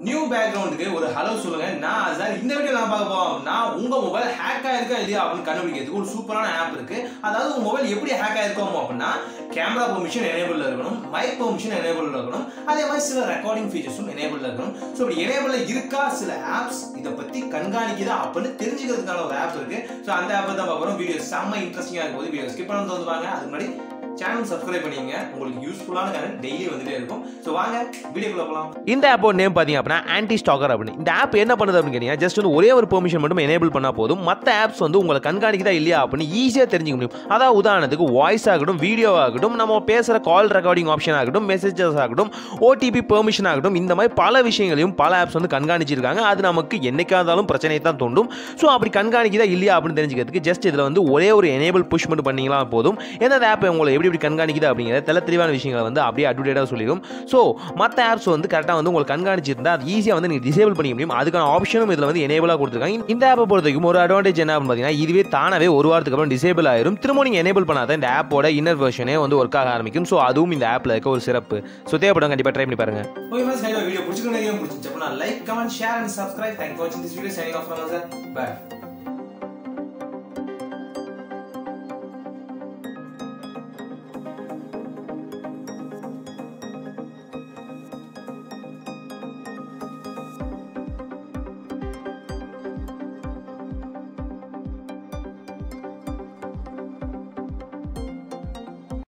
new பேக்ரவுண்டுக்கு ஒரு hello சொல்லுங்க நான் அசார் இந்த வீடியோ நான் பார்க்க போறோம் நான் உங்க மொபைல் ஹேக் ஆயிருக்கா இல்லையா அப்படின்னு கண்டுபிடிக்கிறதுக்கு ஒரு சூப்பரான ஆப் இருக்கு அதாவது உங்க மொபைல் எப்படி ஹேக் ஆயிருக்கோம் அப்படின்னா கேமரா பெர்மிஷன் எனேபிள் இருக்கணும் மைக் பெர்மிஷன் எனேபிள் இருக்கணும் அதே மாதிரி சில ரெக்கார்டிங் ஃபீச்சர்ஸும் எனேபிள் இருக்கணும் ஸோ இப்படி எனேபிள் இருக்கா சில ஆப்ஸ் இதை பத்தி கண்காணிக்குதா அப்படின்னு தெரிஞ்சுக்கிறதுக்கான ஒரு ஆப் இருக்கு ஸோ அந்த ஆப்பை தான் பார்க்குறோம் வீடியோ செம்ம இன்ட்ரெஸ்டிங்காக இருக்கும் வீடியோ ஸ்கிப் பண்ண வந்து வாங்க அதுக்கு முன்னாடி சேனல் சப்ஸ்கிரைப் பண்ணிங்க உங்களுக்கு யூஸ்ஃபுல்லான கரண்ட் டெய்லி வந்துட்டே இருக்கும் ஸோ வாங்க வீடியோக்குள்ள போகலாம் இந்த ஆப்போட நேம் பார்த்தீங்க அப்படின்னா ஆன்டி ஸ்டாக்கர் அப்படின்னு இந்த ஆப் என்ன பண்ணுது அப்படின்னு கேட்டீங்கன்னா ஜஸ்ட் வந்து ஒரே ஒரு பெர்மிஷன் மட்டும் எனேபிள் பண்ணால் போதும் மற்ற ஆப்ஸ் வந்து உங்களை கண்காணிக்குதா இல்லையா அப்படின்னு ஈஸியாக தெரிஞ்சுக்க முடியும் அதாவது உதாரணத்துக்கு வாய்ஸ் ஆகட்டும் வீடியோ ஆகட்டும் நம்ம பேசுகிற கால் ரெக்கார்டிங் ஆப்ஷன் ஆகட்டும் மெசேஜஸ் ஆகட்டும் ஓடிபி பெர்மிஷன் ஆகட்டும் இந்த மாதிரி பல விஷயங்களையும் பல ஆப்ஸ் வந்து கண்காணிச்சிருக்காங்க அது நமக்கு என்னைக்கா இருந்தாலும் பிரச்சனையை தான் தோண்டும் ஸோ அப்படி கண்காணிக்குதா இல்லையா அப்படின்னு தெரிஞ்சுக்கிறதுக்கு ஜஸ்ட் இதில் வந்து ஒரே ஒரு எனேபிள் புஷ் மட்டும் பண்ணிங்களா போதும் எந்தெந்த ஆப் உங்களை எப்படி எப்படி கண்காணிக்குது அப்படிங்கிற தெல தெளிவான விஷயங்களை வந்து அப்படியே அட்வர்டைடாக சொல்லிடும் ஸோ மற்ற ஆப்ஸ் வந்து கரெக்டாக வந்து உங்களுக்கு கண்காணிச்சிருந்தா அது ஈஸியாக வந்து நீங்கள் டிசேபிள் பண்ணிக்க முடியும் அதுக்கான ஆப்ஷனும் இதில் வந்து எனேபிளாக கொடுத்துருக்காங்க இந்த ஆப்பை பொறுத்த வரைக்கும் ஒரு அட்வான்டேஜ் என்ன அப்படின்னு பார்த்தீங்கன்னா இதுவே தானாவே ஒரு வாரத்துக்கு அப்புறம் டிசேபிள் ஆயிரும் திரும்ப நீங்கள் எனேபிள் பண்ணாதான் இந்த ஆப்போட இன்னர் வெர்ஷனே வந்து ஒர்க் ஆக ஆரம்பிக்கும் ஸோ அதுவும் இந்த ஆப்பில் இருக்க ஒரு சிறப்பு ஸோ தேவைப்படும் கண்டிப்பாக ட்ரை பண்ணி பாருங்க ஓகே ஃப்ரெண்ட்ஸ் வீடியோ பிடிச்சிக்கணும் வீடியோ பிடிச்சிச்சு அப்படின்னா like comment share and subscribe thank for வாட்சிங் this video signing off from sir by